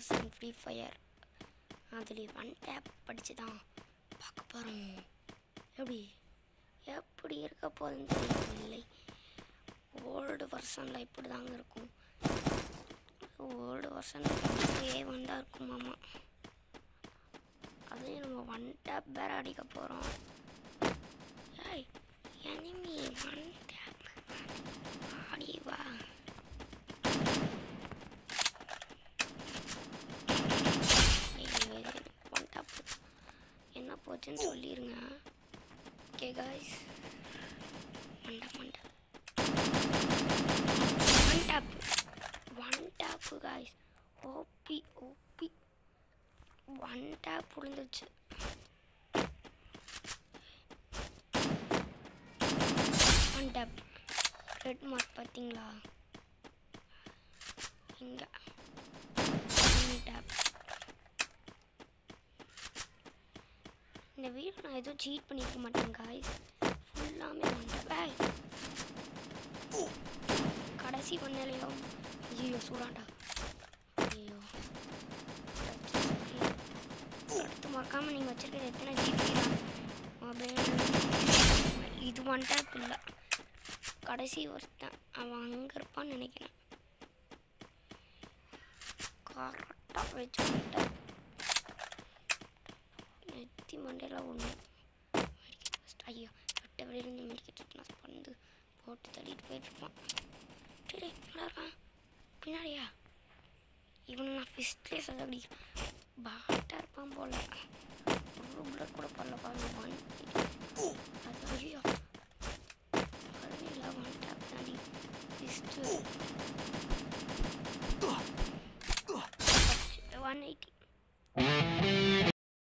percent free fire அதில் one tap படித்து தான் பார்க்க போகிறோம் எப்படி எப்படி இருக்க போகுதுன்னு தெரியவில்லை ஓல்டு வருஷனில் இப்படி தாங்க இருக்கும் ஓல்டு வருஷனில் ஏ வண்டா இருக்கும் மாமா அதுலேயும் நம்ம ஒன் டேப் வேற அடிக்க போகிறோம் ஏய் எனிமி ஒன் டேப் ஆடி வா ஐயோ இது ஒன் டேப் என்ன போச்சுன்னு சொல்லிடுங்க ஓகே காய்ஸ் மண்டை மண்டை one tap one tap guys OP OP one tap விழுந்துருச்சு ஒன் டேப் ரெட் மார்க் பார்த்தீங்களா இங்கே ஒன் டேப் இந்த வீடியோ நான் எதுவும் சீட் பண்ணிக்க மாட்டேன் காய்ஸ் ஃபுல்லாமே ஒன் டேப் ஏய் கடைசி பண்ணலையோ ஐயோ சூடாண்டா ஐயோ அடுத்து மறக்காம நீங்கள் வச்சிருக்கிறது எத்தனை ஜிபி மொபைல் இது ஒன் டேப் இல்லை கடைசி ஒருத்தன் அவன் அங்கே இருப்பான்னு நினைக்கிறேன் கரெக்டாக வச்சு வந்துட்டேன் நெத்தி மண்டையில் ஒன்று ஐயோ விட்ட வெளியிருந்து மெடிக்கெட் நான் பண்ணு போட்டு தள்ளிட்டு போயிட்டுருப்பான் சரி நல்லா இருக்கான் பின்னாடியா இவனை நான் ஃபிஸ்ட்லேயே சொல்லி பாட்டாக இருப்பான் போல ஒரு புல்லட் கூட பரல பாருங்க ஒன் அது ஐயோ கருணையில் ஒன் டேப் தாண்டி ஃபிஸ்ட்டு ஒன் எயிட்டி